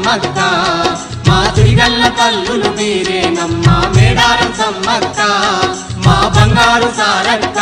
సమ్మక్క మా తిరిగల్ల తల్లులు మీరేనమ్మా మేడారం సమ్మక్క మా బంగారు సారక్క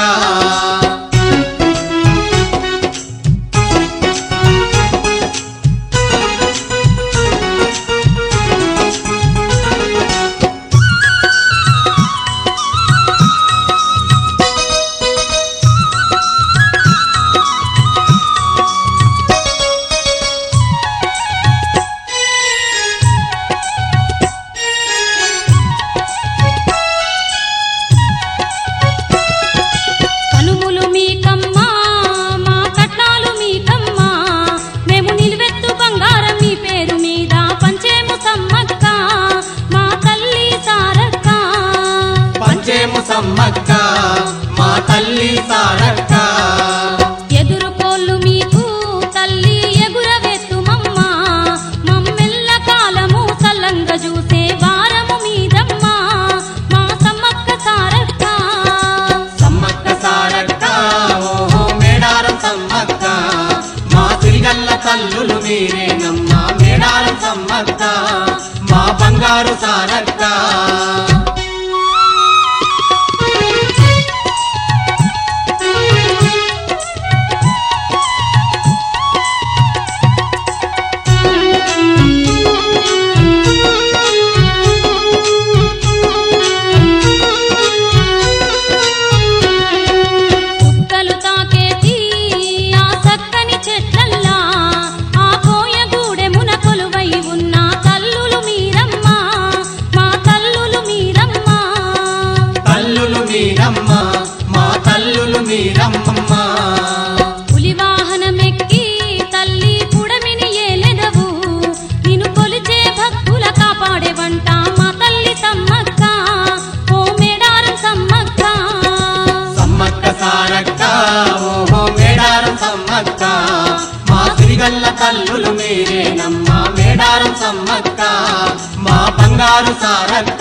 కనుములు మీకమ్మా మా కట్నాలు మీకమ్మా మేము నిలువెత్తు బంగారం మీ పేరు మీద పంచేము సమ్మక్క మా తల్లి సారక్క పంచేము సమ్మక్క మా తల్లి సారక్క ఎదురు కోళ్ళు మీకు తల్లి ఎగురవెత్తుమమ్మా మమ్మెల్ల కాలము చల్లంగా చూసే వారము మీదమ్మా మా సమ్మక్క సారక్క సమ్మక్క సారక్క ఓహో మేడారం సమ్మక్క మా తిరిగల్ల తల్లులు మీరేనమ్మా మేడారం సమ్మక్క మా బంగారు సారక్క కుక్కలు తాకేటి ఆ చక్కని చెట్లల్లా ఆ కోయ గూడెమున కొలువై ఉన్న తల్లులు మీరమ్మ మా తల్లులు మీరమ్మ తల్లులు మీరమ్మ మా తల్లులు మీరమ్మమ్మ పులి వాహనమెక్కి తల్లి పుడమిని ఏలెదవు నిన్ను కొలిచే భక్తుల కాపాడే వంట మా తల్లి సమ్మక్క ఓ మేడారం సమ్మక్క సమ్మక్క సారక్క ఓహో మేడారం సమ్మక్క మా తిరిగల్ల తల్లులు మీరేనమ్మా మేడారం సమ్మక్క మా బంగారు సారక్క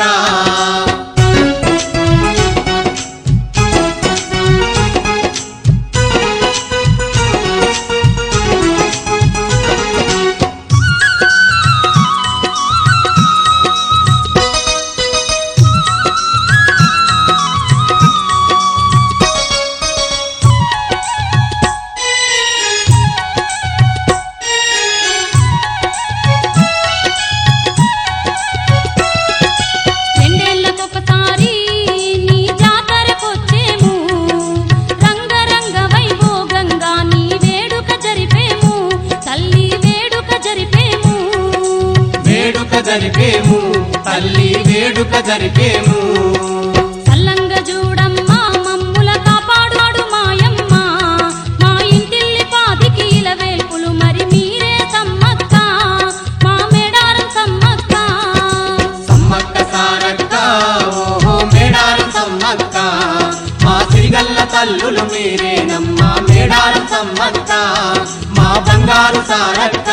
రెండేళ్లకొకసారి నీ జాతరకొచ్చేము రంగరంగ వైభోగంగా నీ వేడుక జరిపేము తల్లి వేడుక జరిపేము వేడుక జరిపేము తల్లి వేడుక జరిపేము సల్లంగ చూడమ్మా మమ్ముల కాపాడు మాయమ్మ మా ఇంటిల్లి పాదికి ఇలవేల్పులు మరి మీరే సమ్మక్క మా మేడారం సమ్మక్క సమ్మక్క సారక్క ఓహో మేడారం సమ్మక్క మా తిరిగల్ల తల్లులు మీరేనమ్మా మేడారం సమ్మక్క మా బంగారు సారక్క